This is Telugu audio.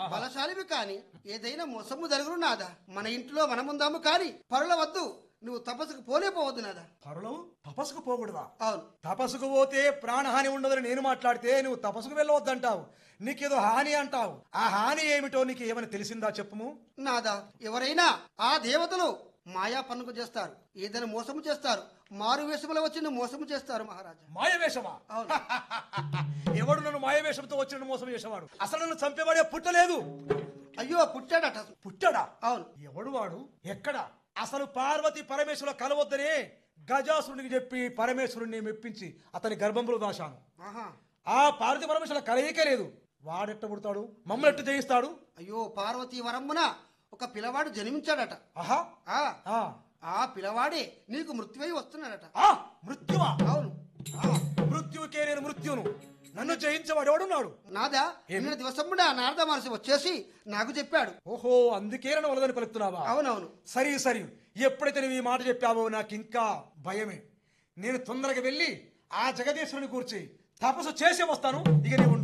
బలశాలివి కాని ఏదైనా మోసము జరుగును నాదా మన ఇంట్లో మనముందాము కాని పరుల వద్దు నువ్వు తపస్సుకు పోలే పోవద్దు నాదా పరులం తపస్సుకు పోకూడదా అవును తపస్సుకు పోతే ప్రాణహాని ఉండదని నేను మాట్లాడితే నువ్వు తపస్సుకు వెళ్ళవద్దంటావు నీకేదో హాని అంటావు ఆ హాని ఏమిటో నీకు ఏమైనా తెలిసిందా చెప్పుము నాదా ఎవరైనా ఆ దేవతలు మాయా పన్నుకు చేస్తారు ఏదైనా మోసము చేస్తారు మారు వేషములో వచ్చి నువ్వు మోసము చేస్తారు మహారాజా మాయవేషమా అవును ఎవడు నన్ను మాయవేషంతో వచ్చిన మోసం చేసేవాడు అసలు నన్ను చంపేవాడే పుట్టలేదు అయ్యో పుట్టాడట పుట్టాడా అవును ఎవడు వాడు ఎక్కడ అసలు పార్వతి పరమేశ్వరుల కలవద్దనే గజాసురునికి చెప్పి పరమేశ్వరుణ్ణి మెప్పించి అతని గర్భంలో దాశాను ఆహా ఆ పార్వతి పరమేశ్వరుల కలయికే లేదు వాడెట్ట పుడతాడు మమ్మల్ని ఎట్ట జయిస్తాడు అయ్యో పార్వతీ వరమ్మున ఒక పిల్లవాడు జన్మించాడట ఆహా ఆ ఆ, ఆ పిల్లవాడే నీకు మృత్యువై వస్తున్నాడట ఆ, మృత్యువా అవును ఆ, మృత్యువుకే నేను మృత్యును నన్ను జయించేవాడు ఎవడున్నాడు నాదా నిన్న దివసమున నారద మహర్షి వచ్చేసి నాకు చెప్పాడు ఓహో అందుకే నన్ను వలదని పలుకుతున్నావా అవునవును సరి సరి ఎప్పుడైతే నువ్వు ఈ మాట చెప్పావో నాకు ఇంకా భయమే నేను తొందరగా వెళ్ళి ఆ జగదీశ్వరుని కూర్చి తపస్సు చేసే వస్తాను ఇక నీవు ఉండు.